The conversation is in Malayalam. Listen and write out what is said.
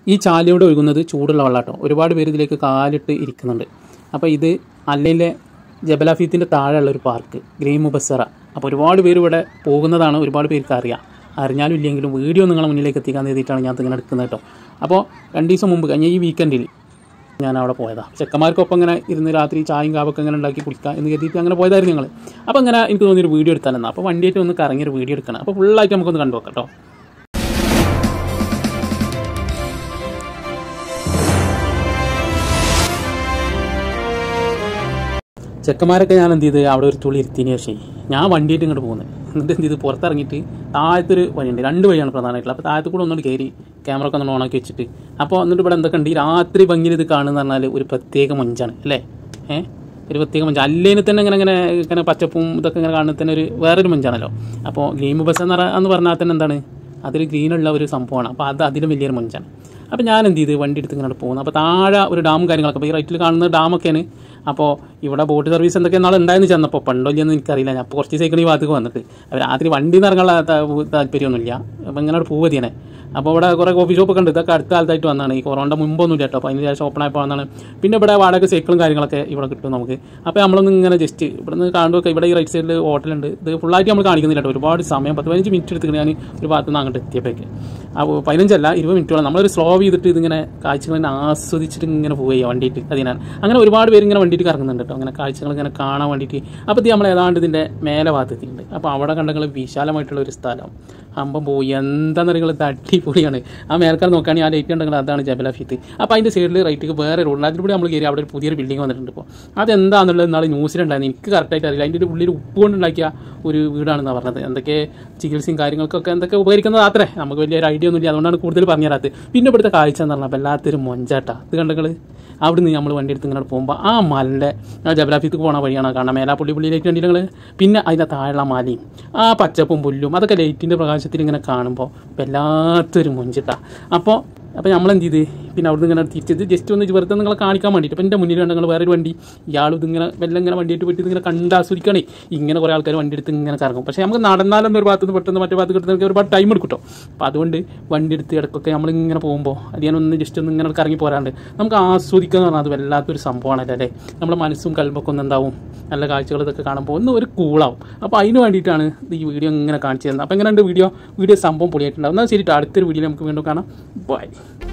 ഈ ചാലിയോട് ഒഴുകുന്നത് ചൂടുള്ള വെള്ളാട്ടോ ഒരുപാട് പേര് ഇതിലേക്ക് കാലിട്ട് ഇരിക്കുന്നുണ്ട് അപ്പോൾ ഇത് അല്ലയിലെ ജബലാഫീത്തിൻ്റെ താഴെയുള്ള ഒരു പാർക്ക് ഗ്രീൻ മുബസറ അപ്പോൾ ഒരുപാട് പേര് ഇവിടെ പോകുന്നതാണ് ഒരുപാട് പേർക്ക് അറിയാം അറിഞ്ഞാലും ഇല്ലെങ്കിലും വീഡിയോ നിങ്ങളെ മുന്നിലേക്ക് എത്തിക്കാൻ വേണ്ടിയിട്ടാണ് ഞാൻ ഇങ്ങനെ എടുക്കുന്നത് കേട്ടോ അപ്പോൾ രണ്ട് ദിവസം മുമ്പ് കഴിഞ്ഞ ഈ വീക്കെൻഡിൽ ഞാൻ അവിടെ പോയതാണ് ചെക്കന്മാർക്കൊപ്പം ഇങ്ങനെ ഇരുന്ന് രാത്രി ചായയും കാവൊക്കെ ഇങ്ങനെ ഉണ്ടാക്കി കുടിക്കുക എന്ന് കരുതിയിട്ട് അങ്ങനെ പോയതായിരുന്നു ഞങ്ങൾ അപ്പോൾ ഇങ്ങനെ എനിക്ക് തോന്നിയൊരു വീഡിയോ എടുത്താലെന്നാ അപ്പോൾ വണ്ടിയായിട്ട് ഒന്ന് കറങ്ങിയൊരു വീഡിയോ എടുക്കണം അപ്പോൾ ഫുള്ളായിട്ട് നമുക്കൊന്ന് കണ്ടു നോക്കാം കേട്ടോ ചെക്കന്മാരൊക്കെ ഞാൻ എന്ത് ചെയ്ത് അവിടെ ഒരു തുള്ളി ഇരുത്തിന് ശേഷം ഞാൻ വണ്ടിയായിട്ട് ഇങ്ങോട്ട് പോകുന്നത് എന്നിട്ട് എന്ത് ചെയ്ത് പുറത്തിറങ്ങിയിട്ട് താഴത്തൊരു വഴിയുണ്ട് രണ്ട് വഴിയാണ് പ്രധാനമായിട്ടുള്ളത് അപ്പോൾ താഴത്ത് കൂടെ ഒന്നുകൂടി കയറി ക്യാമറ ഒക്കെ ഒന്ന് ഓണാക്കി വെച്ചിട്ട് അപ്പോൾ എന്നിട്ട് ഇവിടെ എന്തൊക്കെ ഉണ്ട് ഈ രാത്രി ഭംഗിയിൽ ഇത് കാണുന്ന പറഞ്ഞാൽ ഒരു പ്രത്യേക മൊഞ്ചാണ് അല്ലേ ഏഹ് ഒരു പ്രത്യേക മഞ്ച് അല്ലേന് തന്നെ ഇങ്ങനെ ഇങ്ങനെ ഇങ്ങനെ പച്ചപ്പും ഇതൊക്കെ ഇങ്ങനെ കാണുന്നത് തന്നെ ഒരു വേറൊരു മഞ്ചാണല്ലോ അപ്പോൾ ഗ്രീൻ ബസ് എന്ന് പറ- എന്ന് പറഞ്ഞാൽ തന്നെ എന്താണ് അതൊരു ഗ്രീനുള്ള ഒരു സംഭവമാണ് അപ്പോൾ അത് അതിലും വലിയൊരു മഞ്ചാണ് അപ്പോൾ ഞാൻ എന്ത് ചെയ്ത് വണ്ടി എടുത്ത് ഇങ്ങനെ പോകുന്നു അപ്പോൾ താഴെ ഒരു ഡാമും കാര്യങ്ങളൊക്കെ അപ്പോൾ ഈ റൈറ്റിൽ കാണുന്ന ഡാമൊക്കെയാണ് അപ്പോൾ ഇവിടെ ബോട്ട് സർവീസ് എന്തൊക്കെ നാളെ ഉണ്ടായെന്ന് ചെന്നപ്പോൾ പണ്ടോ ഇല്ലെന്ന് എനിക്കറിയില്ല ഞാൻ അപ്പോൾ കുറച്ച് സൈക്കിൾ ഈ ഭാഗത്തേക്ക് വന്നിട്ട് അപ്പോൾ രാത്രി വണ്ടിയിൽ നിന്ന് ഇറങ്ങാനുള്ള താ- താല്പര്യമൊന്നുമില്ല അപ്പോൾ ഇങ്ങനെ അവിടെ പോവുകയാണ് അപ്പോൾ ഇവിടെ കുറേ കോഫി ഷോപ്പൊക്കെ ഉണ്ട് ഇതൊക്കെ അടുത്ത കാലത്തായിട്ട് വന്നതാണ് ഈ കൊറോണ മുമ്പൊന്നും ഇല്ല കേട്ടോ അപ്പോൾ അതിന് ശേഷം ഓപ്പൺ ആയപ്പോൾ വന്നതാണ് പിന്നെ ഇവിടെ വാടക സൈക്കിളും കാര്യങ്ങളൊക്കെ ഇവിടെ കിട്ടും നമുക്ക് അപ്പോൾ നമ്മളൊന്ന് ഇങ്ങനെ ജസ്റ്റ് ഇവിടെ നിന്ന് കാണുമ്പോൾ ഇവിടെ ഈ റൈറ്റ് സൈഡിൽ ഹോട്ടലുണ്ട് ഇത് ഫുള്ളായിട്ട് നമ്മൾ കാണിക്കുന്നില്ല കേട്ടോ ഒരുപാട് സമയം പത്ത് പതിനഞ്ച് മിനിറ്റ് എടുത്തിട്ട് ഞാൻ ഒരു ഭാഗത്ത് നിന്ന് അങ്ങോട്ട് എത്തിയപ്പോഴേക്ക് അപ്പോൾ പതിനഞ്ചല്ല ഇരുപത് മിനിറ്റോളം നമ്മളൊരു സ്ലോ ചെയ്തിട്ട് ഇതിങ്ങനെ കാഴ്ചകൾ ഇങ്ങനെ ആസ്വദിച്ചിട്ട് ഇങ്ങനെ പോവുക വണ്ടിയിട്ട് അതിനാണ് അങ്ങനെ ഒരുപാട് പേര് ഇങ്ങനെ വണ്ടിയിട്ട് കറങ്ങുന്നുണ്ട് കേട്ടോ അങ്ങനെ കാഴ്ചകൾ ഇങ്ങനെ കാണാൻ വേണ്ടിയിട്ട് അപ്പോൾ ഇത് നമ്മൾ ഏതാണ്ട് ഇതിൻ്റെ മേലെ ഭാഗത്ത് എത്തിയിട്ടുണ്ട് അപ്പോൾ അവിടെ കണ്ടെങ്കിൽ വിശാലമായിട്ടുള്ള ഒരു സ്ഥലം അമ്പം പോയി എന്താണെന്ന് പറയുന്നത് അടിപൊളിയാണ് ആ മേൽക്കാർ നോക്കുകയാണെങ്കിൽ ആ ലൈറ്റ് ഉണ്ടെങ്കിൽ അതാണ് ജബല ഫീത്ത് അപ്പോൾ അതിൻ്റെ സൈഡിൽ റൈറ്റിക്ക് വേറെ റോഡ് അതിലൂടെ നമ്മൾ കയറി അവിടെ ഒരു പുതിയൊരു ബിൽഡിംഗ് വന്നിട്ടുണ്ട് ഇപ്പോൾ അതെന്താണെന്നുള്ളത് നാളെ ന്യൂസിലുണ്ടായിരുന്നു എനിക്ക് കറക്റ്റായിട്ട് അറിയില്ല അതിൻ്റെ ഒരു ഉള്ളിൽ ഉപ്പ് കൊണ്ടുണ്ടാക്കിയ ഒരു വീടാണെന്നാണ് പറഞ്ഞത് എന്തൊക്കെ ചികിത്സയും കാര്യങ്ങൾക്കൊക്കെ എന്തൊക്കെ ഉപകരിക്കുന്നത് അത്രേ നമുക്ക് വലിയൊരു ഐഡിയ ഒന്നുമില്ല അതുകൊണ്ടാണ് കൂടുതൽ പറഞ്ഞു തരാത്തത് പിന്നെ ഇവിടുത്തെ കാഴ്ച എന്ന് പറഞ്ഞാൽ വല്ലാത്തൊരു മൊഞ്ചാട്ടാ ഇത് കണ്ടങ്ങൾ അവിടെ നിന്ന് നമ്മൾ വണ്ടി എടുത്ത് ഇങ്ങനെ പോകുമ്പോൾ ആ മലൻ്റെ ആ ജബലാഫിക്ക് പോണ വഴിയാണ് കാണാം മേലാപ്പുള്ളി പുള്ളിയിലേക്ക് കണ്ടിട്ട് പിന്നെ അതിൻ്റെ താഴെയുള്ള മലയും ആ പച്ചപ്പും പുല്ലും അതൊക്കെ ലൈറ്റിൻ്റെ പ്രകാശത്തിൽ ഇങ്ങനെ കാണുമ്പോൾ വല്ലാത്തൊരു മുഞ്ചിട്ടാ അപ്പോൾ അപ്പോൾ നമ്മൾ എന്ത് ചെയ്ത് പിന്നെ അവിടുന്ന് ഇങ്ങനെ തിരിച്ചത് ജസ്റ്റ് ഒന്ന് വെറുതെ നിങ്ങളെ കാണിക്കാൻ വേണ്ടിയിട്ട് അപ്പോൾ എൻ്റെ മുന്നിൽ കണ്ട നിങ്ങൾ വേറൊരു വണ്ടി ഇയാൾ ഇതിങ്ങനെ വെല്ലം ഇങ്ങനെ വണ്ടിയായിട്ട് പോയിട്ട് ഇതിങ്ങനെ കണ്ട് ആസ്വദിക്കണേ ഇങ്ങനെ കുറേ ആൾക്കാർ വണ്ടി എടുത്ത് ഇങ്ങനെ കറങ്ങും പക്ഷേ നമുക്ക് നടന്നാലൊന്നും ഒരു ഭാഗത്ത് നിന്ന് പെട്ടെന്ന് മറ്റേ ഭാഗത്ത് കിട്ടുന്നവർക്ക് ഒരുപാട് ടൈം എടുക്കും കേട്ടോ അപ്പോൾ അതുകൊണ്ട് വണ്ടി എടുത്ത് ഇടയ്ക്കൊക്കെ നമ്മളിങ്ങനെ പോകുമ്പോൾ അത് ഞാനൊന്ന് ജസ്റ്റ് ഒന്ന് ഇങ്ങനെ കറങ്ങി പോരാണ്ട് നമുക്ക് ആസ്വദിക്കുക എന്ന് പറഞ്ഞാൽ അത് വല്ലാത്തൊരു സംഭവമാണല്ലോ അല്ലേ നമ്മുടെ മനസ്സും കൽബൊക്കെ ഒന്ന് എന്താവും നല്ല കാഴ്ചകൾ ഇതൊക്കെ കാണുമ്പോൾ ഒന്ന് ഒരു കൂളാവും അപ്പോൾ അതിന് വേണ്ടിയിട്ടാണ് ഈ വീഡിയോ ഇങ്ങനെ കാണിച്ചു തരുന്നത് അപ്പോൾ എങ്ങനെയുണ്ട് വീഡിയോ വീഡിയോ സംഭവം പൊളിയായിട്ടുണ്ടാവും എന്നാൽ ശരി ട്ടോ. അടുത്തൊരു വീഡിയോ നമുക്ക് വീണ്ടും കാണാം ബൈ